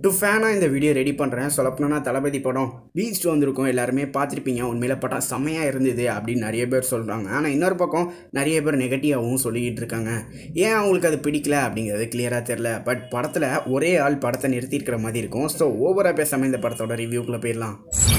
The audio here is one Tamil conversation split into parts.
டு ஃபேனாக இந்த வீடியோ ரெடி பண்ணுறேன் சொல்லப்போனா தளபதி படம் பீஸ்ட் வந்திருக்கும் எல்லாருமே பார்த்துருப்பீங்க உண்மையில படம் செம்மையாக இருந்தது அப்படின்னு நிறைய பேர் சொல்கிறாங்க ஆனால் இன்னொரு பக்கம் நிறைய பேர் நெகட்டிவாகவும் சொல்லிக்கிட்டு இருக்காங்க ஏன் அவங்களுக்கு அது பிடிக்கல அப்படிங்கிறது கிளியராக தெரில பட் படத்தில் ஒரே ஆள் படத்தை நிறுத்தியிருக்கிற மாதிரி இருக்கும் ஸோ ஓவராக பேசாமல் இந்த படத்தோட ரிவ்யூக்குள்ளே போயிடலாம்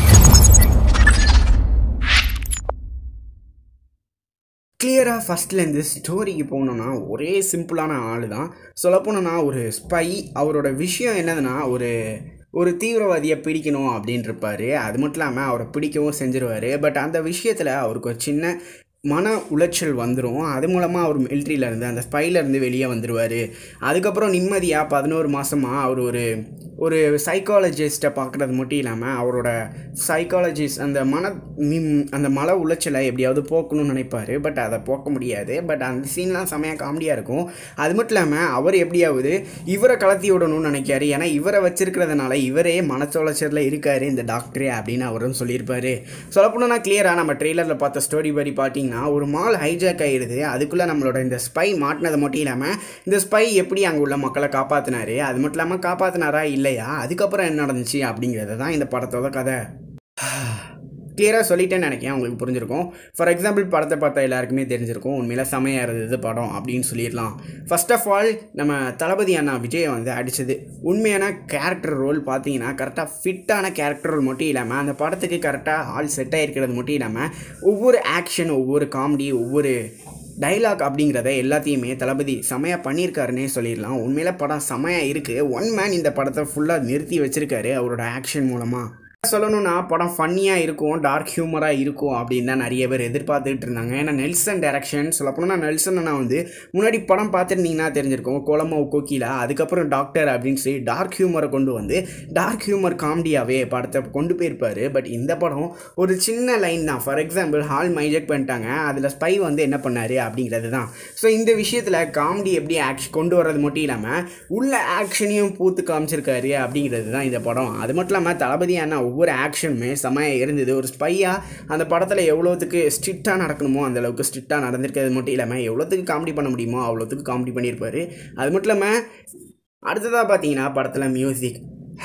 கிளியராக ஃபஸ்ட்லேருந்து ஸ்டோரிக்கு போகணுன்னா ஒரே சிம்பிளான ஆள் தான் சொல்லப்போனோன்னா ஒரு ஸ்பை அவரோட விஷயம் என்னதுன்னா ஒரு ஒரு தீவிரவாதியை பிடிக்கணும் அப்படின்ட்டுருப்பாரு அது மட்டும் இல்லாமல் அவரை பிடிக்கவும் செஞ்சிருவார் பட் அந்த விஷயத்தில் அவருக்கு ஒரு சின்ன மன உளைச்சல் வந்துடும் அது மூலமாக அவர் மிலிட்ரியிலேருந்து அந்த ஸ்பைலேருந்து வெளியே வந்துடுவார் அதுக்கப்புறம் நிம்மதியாக பதினோரு மாதமாக அவர் ஒரு ஒரு சைக்காலஜிஸ்ட்டை பார்க்குறது மட்டும் இல்லாமல் அவரோட சைக்காலஜிஸ்ட் அந்த மன மிம் அந்த மன உளைச்சலை எப்படியாவது போக்கணும்னு நினைப்பார் பட் அதை போக்க முடியாது பட் அந்த சீன்லாம் செமையாக காமெடியாக இருக்கும் அது மட்டும் இல்லாமல் அவர் எப்படியாவது இவரை கலத்தி விடணும்னு நினைக்காரு ஏன்னா இவரை வச்சிருக்கிறதுனால இவரே மனச்சோளச்சரில் இருக்கார் இந்த டாக்டரே அப்படின்னு அவரும் சொல்லியிருப்பாரு சொல்லப்போனா கிளியராக நம்ம ட்ரெய்லரில் பார்த்த ஸ்டோரி படி பார்த்தீங்கன்னா ஒரு மால் ஹைஜாக் ஆகிடுது அதுக்குள்ளே நம்மளோட இந்த ஸ்பை மாட்டினது மட்டும் இல்லாமல் இந்த ஸ்பை எப்படி அங்கே உள்ள மக்களை காப்பாற்றினாரு அது மட்டும் இல்லாமல் காப்பாற்றினாரா இல்லையா அதுக்கப்புறம் என்ன நடந்துச்சு அப்படிங்கிறது தான் இந்த படத்தோட கதை கிளியராக சொல்லிட்டேன்னு நினைக்கிறேன் உங்களுக்கு புரிஞ்சிருக்கும் ஃபார் எக்ஸாம்பிள் படத்தை பார்த்தா எல்லாருக்குமே தெரிஞ்சிருக்கும் உண்மையில செமையாக இருந்தது படம் அப்படின்னு சொல்லிடலாம் ஃபர்ஸ்ட் ஆஃப் ஆல் நம்ம தளபதி அண்ணா விஜயை வந்து அடித்தது உண்மையான கேரக்டர் ரோல் பார்த்தீங்கன்னா கரெக்டாக ஃபிட்டான கேரக்டர் ரோல் மட்டும் இல்லாமல் அந்த படத்துக்கு கரெக்டாக ஆள் செட் ஆகிருக்கிறது மட்டும் இல்லாமல் ஒவ்வொரு ஆக்ஷன் ஒவ்வொரு காமெடி ஒவ்வொரு டைலாக் அப்படிங்கிறத எல்லாத்தையுமே தளபதி செமையாக பண்ணியிருக்காருன்னே சொல்லிடலாம் உண்மையில படம் செமையாக இருக்குது ஒன் மேன் இந்த படத்தை ஃபுல்லாக நிறுத்தி வச்சிருக்காரு அவரோட ஆக்ஷன் மூலமாக சொல்லணும்னா படம் ஃபன்னியாக இருக்கும் டார்க் ஹியூமராக இருக்கும் அப்படின்னு தான் நிறைய பேர் எதிர்பார்த்துட்டு இருந்தாங்க ஏன்னா நெல்சன் டைரக்ஷன் சொல்லப்போனால் நெல்சன் அண்ணா வந்து முன்னாடி படம் பார்த்துருந்தீங்கன்னா தெரிஞ்சிருக்கும் கோலமா கோகிலா அதுக்கப்புறம் டாக்டர் அப்படின்னு சொல்லி டார்க் ஹியூமரை கொண்டு வந்து டார்க் ஹியூமர் காமெடியாகவே படத்தை கொண்டு போயிருப்பார் பட் இந்த படம் ஒரு சின்ன லைன் தான் ஃபார் எக்ஸாம்பிள் ஹால் மைஜெக்ட் பண்ணிட்டாங்க அதில் ஸ்பை வந்து என்ன பண்ணார் அப்படிங்கிறது தான் ஸோ இந்த விஷயத்தில் காமெடி எப்படி ஆக்ஷன் கொண்டு வர்றது மட்டும் இல்லாமல் உள்ள ஆக்ஷனையும் பூத்து காமிச்சிருக்காரு அப்படிங்கிறது தான் இந்த படம் அது மட்டும் இல்லாமல் தளபதி அண்ணா ஒவ்வொரு ஆக்ஷனுமே செமையாக இருந்தது ஒரு ஸ்பையாக அந்த படத்தில் எவ்வளோத்துக்கு ஸ்ட்ரிக்டாக நடக்கணுமோ அந்த அளவுக்கு ஸ்ட்ரிக்டாக நடந்திருக்கிறது மட்டும் இல்லாமல் எவ்வளோத்துக்கு காமெடி பண்ண முடியுமோ அவ்வளோத்துக்கு காமெடி பண்ணியிருப்பார் அது மட்டும் இல்லாமல் அடுத்ததாக பார்த்தீங்கன்னா படத்தில் music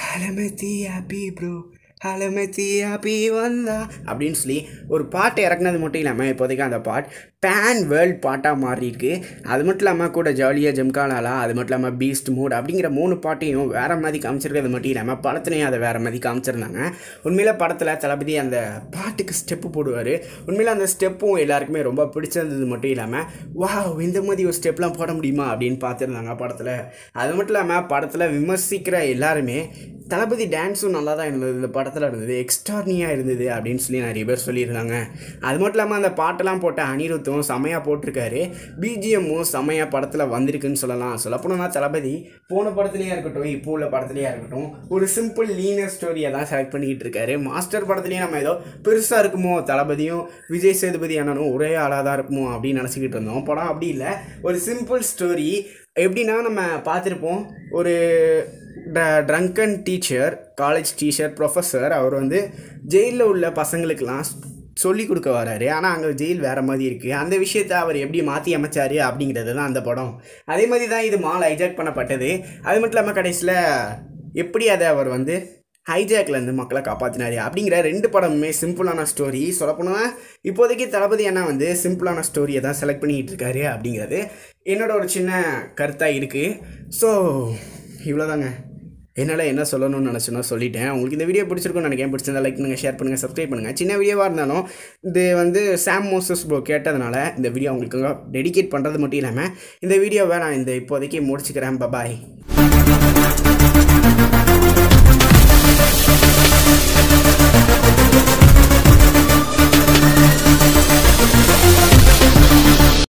Halamithi happy bro Halamithi happy வந்தா அப்படின்னு சொல்லி ஒரு பாட்டு இறக்குனது மட்டும் இல்லாமல் இப்போதைக்கு அந்த பாட் பேன் வேர்ல்ட் பாட்டாக மாறி இருக்கு அது மட்டும் இல்லாமல் கூட ஜாலியாக ஜம்காலாலா அது மட்டும் இல்லாமல் பீஸ்ட் மூட் அப்படிங்கிற மூணு பாட்டையும் வேறு மாதிரி காமிச்சிருக்கிறது மட்டும் இல்லாமல் படத்துலையும் அதை வேறு மாதிரி காமிச்சிருந்தாங்க உண்மையில் படத்தில் தளபதி அந்த பாட்டுக்கு ஸ்டெப்பு போடுவார் உண்மையில் அந்த ஸ்டெப்பும் எல்லாருக்குமே ரொம்ப பிடிச்சிருந்தது மட்டும் இல்லாமல் வா இந்த மாதிரி ஒரு ஸ்டெப்லாம் போட முடியுமா அப்படின்னு பார்த்துருந்தாங்க படத்தில் அது மட்டும் இல்லாமல் படத்தில் விமர்சிக்கிற எல்லாருமே தளபதி டான்ஸும் நல்லா தான் இருந்தது இந்த படத்தில் இருந்தது எக்ஸ்ட்ரானியாக இருந்தது அப்படின்னு சொல்லி நிறைய பேர் சொல்லியிருந்தாங்க அது மட்டும் இல்லாமல் அந்த பாட்டெல்லாம் போட்ட அனிருத்தும் செமையாக போட்டிருக்காரு பிஜிஎம்மும் செமையாக படத்தில் வந்திருக்குன்னு சொல்லலாம் சொல்லப்போனால் தளபதி போன படத்துலேயே இருக்கட்டும் இப்போ உள்ள படத்துலேயே இருக்கட்டும் ஒரு சிம்பிள் லீனர் ஸ்டோரியை தான் செலக்ட் பண்ணிக்கிட்டு இருக்காரு மாஸ்டர் படத்துலேயே நம்ம ஏதோ பெருசாக இருக்குமோ தளபதியும் விஜய் சேதுபதி அண்ணனும் ஒரே ஆளாக தான் இருக்குமோ அப்படின்னு நினச்சிக்கிட்டு இருந்தோம் படம் அப்படி இல்லை ஒரு சிம்பிள் ஸ்டோரி எப்படின்னா நம்ம பார்த்துருப்போம் ஒரு drunken teacher college teacher professor அவர் வந்து ஜெயிலில் உள்ள பசங்களுக்கெல்லாம் சொல்லி கொடுக்க வராரு ஆனால் அங்கே ஜெயில் வேறு மாதிரி இருக்குது அந்த விஷயத்தை அவர் எப்படி மாற்றி அமைச்சார் அப்படிங்கிறது தான் அந்த படம் அதே மாதிரி தான் இது மால் ஹைஜாக் பண்ணப்பட்டது அது மட்டும் இல்லாமல் கடைசியில் எப்படி அதை அவர் வந்து ஹைஜாக்லேருந்து மக்களை காப்பாற்றினார் அப்படிங்கிற ரெண்டு படமுமே சிம்பிளான ஸ்டோரி சொல்லப்போனால் இப்போதைக்கு தளபதி அண்ணா வந்து சிம்பிளான ஸ்டோரியை தான் செலக்ட் பண்ணிக்கிட்டு இருக்காரு அப்படிங்கிறது என்னோட ஒரு சின்ன கருத்தாக இருக்குது ஸோ இவ்வளோதாங்க என்னால் என்ன சொல்லணும்னு நினச்சனோ சொல்லிட்டேன் உங்களுக்கு இந்த வீடியோ பிடிச்சிருக்கும்னு நினைக்கிறேன் பிடிச்சிருந்தா லைக் பண்ணுங்கள் ஷேர் பண்ணுங்கள் சப்ஸ்கிரைப் பண்ணுங்கள் சின்ன வீடியோவாக இருந்தாலும் இது வந்து சாம் மோசஸ் ப்ரோ கேட்டதுனால இந்த வீடியோ உங்களுக்கு டெடிகேட் பண்ணுறது மட்டும் இல்லாமல் இந்த வீடியோவை நான் இந்த இப்போதைக்கு முடிச்சுக்கிறேன் பபாய்